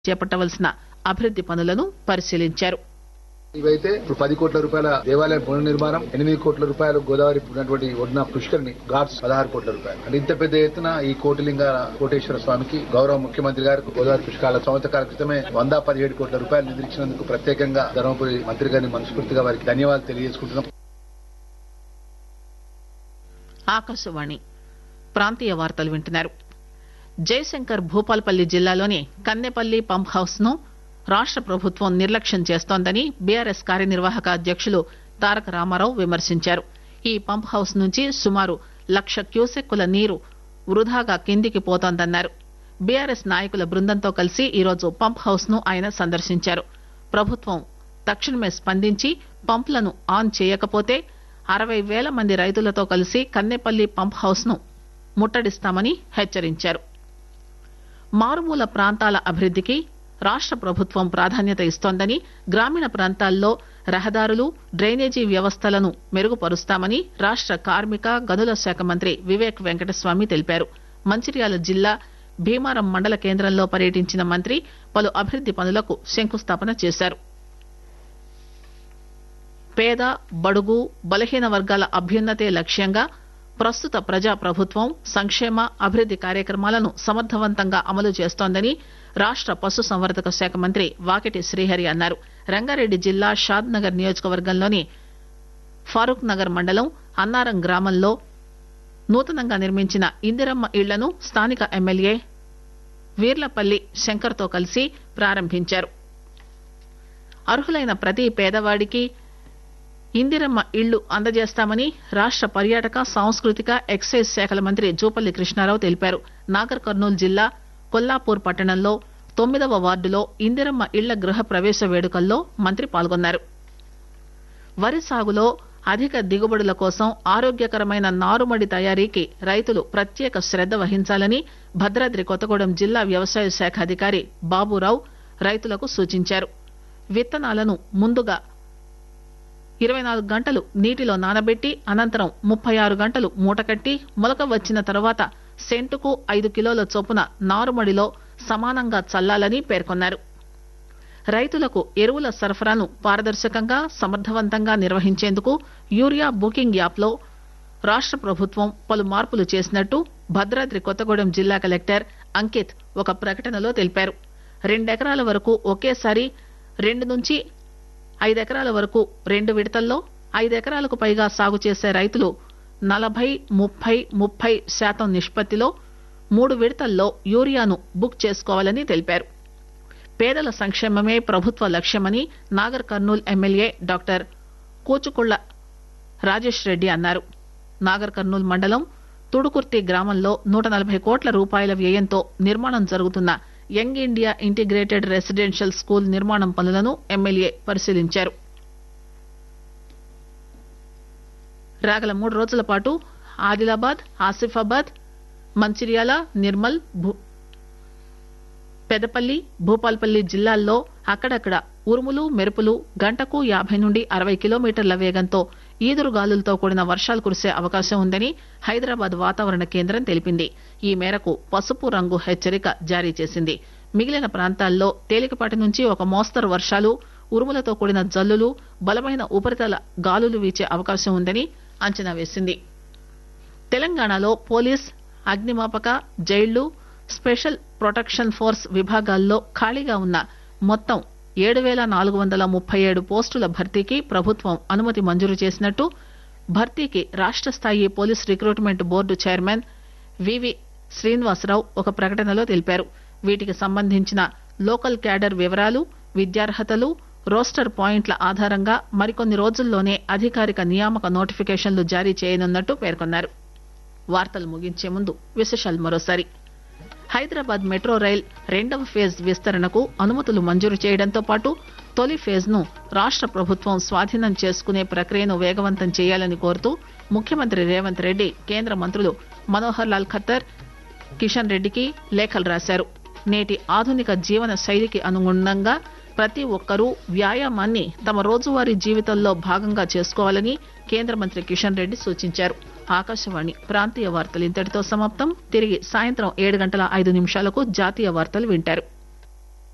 చేపట్టవలసిన అభివృద్ది పనులను పరిశీలించారు ఇవైతే ఇప్పుడు పది కోట్ల రూపాయల దేవాలయ పునర్నిర్మాణం ఎనిమిది కోట్ల రూపాయలు గోదావరి ఉన్నటువంటి ఒడిన పుష్కరిణి ఘాట్స్ పదహారు కోట్ల రూపాయలు అంటే ఇంత పెద్ద ఎత్తున ఈ కోటిలింగ కోటేశ్వర స్వామికి గౌరవ ముఖ్యమంత్రి గారు గోదావరి పుష్కరాల సంవత్సరాల క్రితమే వంద పదిహేడు కోట్ల రూపాయలు నిధులిచ్చినందుకు ప్రత్యేకంగా ధర్మపురి మంత్రి గారిని మనస్ఫూర్తిగా వారికి ధన్యవాదాలు తెలియజేసుకుంటున్నాం ఆకాశవాణి ప్రాంతీయ వార్తలు వింటున్నారు జయశంకర్ భూపాల్పల్లి జిల్లాలోని కన్నెపల్లి పంప్ హౌస్ ను రాష్ట ప్రభుత్వం నిర్లక్ష్యం చేస్తోందని బీఆర్ఎస్ కార్యనిర్వాహక అధ్యక్షులు తారక రామారావు విమర్శించారు ఈ పంప్ హౌస్ నుంచి సుమారు లక్ష క్యూసెక్కుల నీరు వృధాగా కిందికి పోతోందన్నారు బీఆర్ఎస్ నాయకుల బృందంతో కలిసి ఈరోజు పంప్ హౌస్ ను ఆయన సందర్శించారు ప్రభుత్వం తక్షణమే స్పందించి పంపులను ఆన్ చేయకపోతే అరవై వేల మంది రైతులతో కలిసి కన్నెపల్లి పంప్ హౌస్ ను ముట్టడిస్తామని హెచ్చరించారు మారుమూల ప్రాంతాల అభివృద్దికి రాష్ట ప్రభుత్వం ప్రాధాన్యత ఇస్తోందని గ్రామీణ ప్రాంతాల్లో రహదారులు డ్రైనేజీ వ్యవస్థలను మెరుగుపరుస్తామని రాష్ట కార్మిక గనుల శాఖ మంత్రి వివేక్ వెంకటస్వామి తెలిపారు మంచిర్యాల జిల్లా భీమారం మండల కేంద్రంలో పర్యటించిన మంత్రి పలు అభివృద్ది పనులకు శంకుస్థాపన చేశారు పేద బడుగు బలహీన వర్గాల అభ్యున్నతే లక్ష్యంగా ప్రస్తుత ప్రజా ప్రభుత్వం సంక్షేమ అభివృద్ది కార్యక్రమాలను సమర్థవంతంగా అమలు చేస్తోందని రాష్ట పశుసంవర్ధక శాఖ మంత్రి వాకిటి శ్రీహరి అన్నారు రంగారెడ్డి జిల్లా షాద్ నగర్ నియోజకవర్గంలోని ఫారూక్ నగర్ మండలం అన్నారం గ్రామంలో నూతనంగా నిర్మించిన ఇందిరమ్మ ఇళ్లను స్థానిక ఎమ్మెల్యే వీర్లపల్లి శంకర్తో కలిసి ప్రారంభించారు అర్హులైన ప్రతి పేదవాడికి ఇందిరమ్మ ఇళ్లు అందజేస్తామని రాష్ట పర్యాటక సాంస్కృతిక ఎక్సైజ్ శాఖల మంత్రి జూపల్లి కృష్ణారావు తెలిపారు నాగర్ కర్నూలు జిల్లా కొల్లాపూర్ పట్టణంలో తొమ్మిదవ వార్డులో ఇందిరమ్మ ఇళ్ల గృహ ప్రవేశ వేడుకల్లో మంత్రి పాల్గొన్నారు వరి సాగులో అధిక దిగుబడుల కోసం ఆరోగ్యకరమైన నారుమడి తయారీకి రైతులు ప్రత్యేక శ్రద్ద వహించాలని భద్రాద్రి కొత్తగూడెం జిల్లా వ్యవసాయ శాఖ అధికారి బాబురావు రైతులకు సూచించారు విత్తనాలను ముందుగా ఇరవై నాలుగు గంటలు నీటిలో నానబెట్టి అనంతరం ముప్పై ఆరు గంటలు మూటకట్టి మొలక వచ్చిన తర్వాత సెంటుకు ఐదు కిలోల చొప్పున నారుమడిలో సమానంగా చల్లాలని పేర్కొన్నారు రైతులకు ఎరువుల సరఫరాను పారదర్శకంగా సమర్థవంతంగా నిర్వహించేందుకు యూరియా బుకింగ్ యాప్లో రాష్ట ప్రభుత్వం పలు మార్పులు చేసినట్టు భద్రాద్రి కొత్తగూడెం జిల్లా కలెక్టర్ అంకిత్ ఒక ప్రకటనలో తెలిపారు రెండెకరాల వరకు ఒకేసారి రెండు నుంచి ఐదెకరాల వరకు రెండు విడతల్లో ఐదెకరాలకు పైగా సాగు చేసే రైతులు నలభై ముప్పై ముప్పై శాతం నిష్పత్తిలో మూడు విడతల్లో యూరియాను బుక్ చేసుకోవాలని తెలిపారు పేదల సంక్షేమమే ప్రభుత్వ లక్ష్యమని నాగర్ కర్నూల్ ఎమ్మెల్యే డాక్టర్ కూచుకుళ్ల రాజేష్ రెడ్డి అన్నారు నాగర్ కర్నూల్ మండలం తుడుకుర్తి గ్రామంలో నూట నలభై కోట్ల రూపాయల వ్యయంతో నిర్మాణం జరుగుతున్న young India integrated residential school నిర్మాణం పనులను ఎమ్మెల్యే పరిశీలించారు రాగల మూడు రోజుల పాటు ఆదిలాబాద్ ఆసిఫాబాద్ మంచిర్యాల నిర్మల్ భూ పెదపల్లి భూపాల్పల్లి జిల్లాల్లో అక్కడక్కడ ఉరుములు మెరుపులు గంటకు యాభై నుండి అరవై కిలోమీటర్ల వేగంతో ఈదురుగాలులతో కూడిన వర్షాలు కురిసే అవకాశం ఉందని హైదరాబాద్ వాతావరణ కేంద్రం తెలిపింది ఈ మేరకు పసుపు రంగు హెచ్చరిక జారీ చేసింది మిగిలిన ప్రాంతాల్లో తేలికపాటి నుంచి ఒక మోస్తరు వర్షాలు ఉరుములతో కూడిన జల్లులు బలమైన ఉపరితల గాలులు వీచే అవకాశం ఉందని అంచనా వేసింది తెలంగాణలో పోలీస్ అగ్నిమాపక జైళ్లు స్పెషల్ ప్రొటెక్షన్ ఫోర్స్ విభాగాల్లో ఖాళీగా ఉన్న మొత్తం ఏడు వేల నాలుగు వందల ముప్పై ఏడు పోస్టుల భర్తీకి ప్రభుత్వం అనుమతి మంజూరు చేసినట్టు భర్తీకి రాష్ట స్థాయి police recruitment board chairman V V Srinivasarao ఒక ప్రకటనలో తెలిపారు వీటికి సంబంధించిన లోకల్ క్యాడర్ వివరాలు విద్యార్హతలు రోస్టర్ పాయింట్ల ఆధారంగా మరికొన్ని రోజుల్లోనే అధికారిక నియామక నోటిఫికేషన్లు జారీ చేయనున్నట్టు పేర్కొన్నారు వార్తలు ముగించే ముందు విశేషాలు మరోసారి హైదరాబాద్ మెట్రో రైల్ రెండవ ఫేజ్ విస్తరణకు అనుమతులు మంజూరు చేయడంతో పాటు తొలి ఫేజ్ ను రాష్ట ప్రభుత్వం స్వాధీనం చేసుకునే ప్రక్రియను వేగవంతం చేయాలని కోరుతూ ముఖ్యమంత్రి రేవంత్ రెడ్డి కేంద్ర మంత్రులు మనోహర్ లాల్ ఖత్తర్ కిషన్ రెడ్డికి లేఖలు రాశారు నేటి ఆధునిక జీవన శైలికి అనుగుణంగా ప్రతి ఒక్కరూ వ్యాయామాన్ని తమ రోజువారీ జీవితంలో భాగంగా చేసుకోవాలని కేంద్ర మంత్రి కిషన్ రెడ్డి సూచించారు ఆకాశవాణి ప్రాంతీయ వార్తలు ఇంతటితో సమాప్తం తిరిగి సాయంత్రం ఏడు గంటల ఐదు నిమిషాలకు జాతీయ వార్తలు వింటారు